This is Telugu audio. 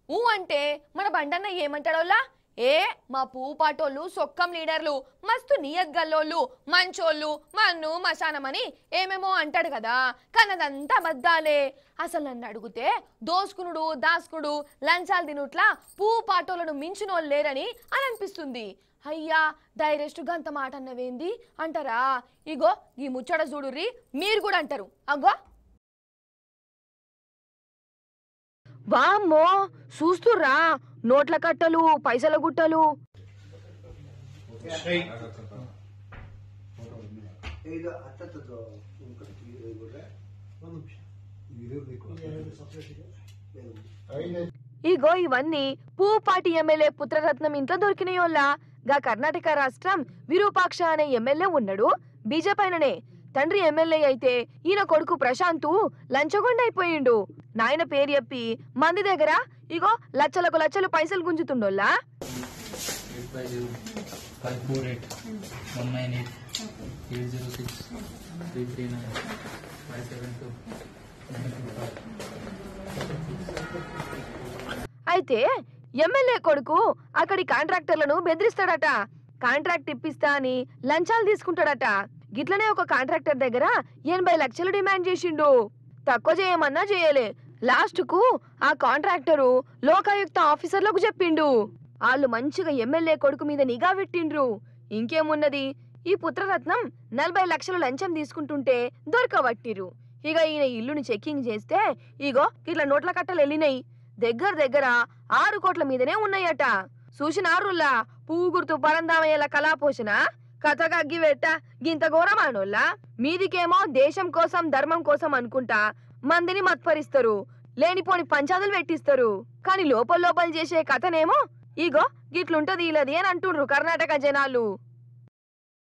ఊ అంటే మన బండన్న ఏమంటాడోలా ఏ మా పువ్వు పాటోళ్ళు సొక్కం లీడర్లు మస్తు నియత్ గల్లోళ్ళు మంచోళ్ళు మన్ను మశానమని ఏమేమో అంటాడు కదా కానీ అదంతా అబద్ధాలే అసలు నన్ను అడిగితే దోసుకునుడు దాసుకుడు లంచాలు తినుట్లా పువ్వు పాటోళ్ళను మించినోళ్ళు లేరని అని అనిపిస్తుంది అయ్యా డైరెక్ట్ గంత మాట అన్నవేంది అంటారా ఇగో ఈ ముచ్చట చూడుర్రి మీరు కూడా అంటారు అగో వామ్మో చూస్తుర్రా నోట్ల కట్టలు పైసల గుట్టలు ಇದು ಹತ್ತತ್ತು ఇగో ఇవన్నీ పూపాటి ఎమ్మెల్యే పుత్రరత్నం ఇంట్లో దొరికినాయోల్లా గా కర్ణాటక రాష్ట్రం విరూపాక్ష అనే ఎమ్మెల్యే ఉన్నాడు బీజేపైననే తండ్రి ఎమ్మెల్యే అయితే ఈయన కొడుకు ప్రశాంత్ లంచగొండ అయిపోయిండు నాయన పేరు చెప్పి మంది దగ్గర ఇగో లచ్చలకు లచ్చలు పైసలు గుంజుతుండోల్లా eight five zero five four eight one nine eight eight zero six three three nine five seven two nine two five అయితే ఎమ్మెల్యే కొడుకు అక్కడి కాంట్రాక్టర్లను బెదిరిస్తాడట కాంట్రాక్ట్ ఇప్పిస్తా అని లంచాలు తీసుకుంటాడట గిట్లనే ఒక కాంట్రాక్టర్ దగ్గర ఎనభై లక్షలు డిమాండ్ చేసిండు తక్కువ చేయమన్నా చేయలే లాస్ట్ కు ఆ కాంట్రాక్టరు లోకాయుక్త ఆఫీసర్లకు చెప్పిండు వాళ్ళు మంచిగా ఎమ్మెల్యే కొడుకు మీద నిఘా పెట్టిండ్రు ఇంకేమున్నది ఈ పుత్రరత్నం నలభై లక్షలు లంచం తీసుకుంటుంటే దొరకబట్టిరు ఇక ఈయన ఇల్లుని చెక్కింగ్ చేస్తే ఇగో ఇట్లా నోట్ల కట్టలు వెళ్ళినాయి దగ్గర దగ్గర ఆరు కోట్ల మీదనే ఉన్నాయట చూసినారుల్లా పువ్వు గుర్తు పరందామయ్యేల కళాపోషణ కథగా అగ్గివెట్ట గింత ఘోరమానోళ్ళ మీదికేమో దేశం కోసం ధర్మం కోసం అనుకుంటా మందిని మత్పరిస్తారు లేనిపోని పంచాదులు పెట్టిస్తారు కానీ లోపల లోపల చేసే కథనేమో ఇగో గిట్లుంటది ఇలది అని అంటుండ్రు కర్ణాటక జనాలు